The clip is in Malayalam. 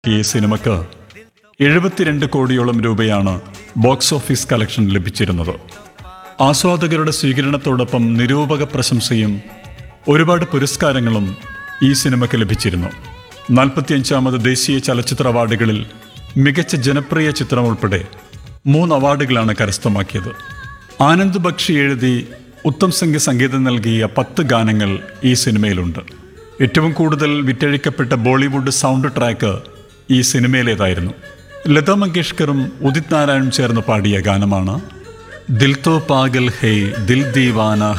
ഈ സിനിമയ്ക്ക് എഴുപത്തിരണ്ട് കോടിയോളം രൂപയാണ് ബോക്സ് ഓഫീസ് കളക്ഷൻ ലഭിച്ചിരുന്നത് ആസ്വാദകരുടെ സ്വീകരണത്തോടൊപ്പം നിരൂപക പ്രശംസയും ഒരുപാട് പുരസ്കാരങ്ങളും ഈ സിനിമയ്ക്ക് ലഭിച്ചിരുന്നു നാൽപ്പത്തിയഞ്ചാമത് ദേശീയ ചലച്ചിത്ര അവാർഡുകളിൽ മികച്ച ജനപ്രിയ ചിത്രം ഉൾപ്പെടെ മൂന്ന് അവാർഡുകളാണ് കരസ്ഥമാക്കിയത് ആനന്ദ് ബക്ഷി എഴുതി ഉത്തം സംഘ സംഗീതം നൽകിയ പത്ത് ഗാനങ്ങൾ ഈ സിനിമയിലുണ്ട് ഏറ്റവും കൂടുതൽ വിറ്റഴിക്കപ്പെട്ട ബോളിവുഡ് സൗണ്ട് ട്രാക്ക് ഈ സിനിമയിലേതായിരുന്നു ലതാ മങ്കേഷ്കറും ഉദിത് നാരായണും ചേർന്ന് പാടിയ ഗാനമാണ് ദിൽ തോ പാഗൽ ഹേ ദിൽ ദീവാന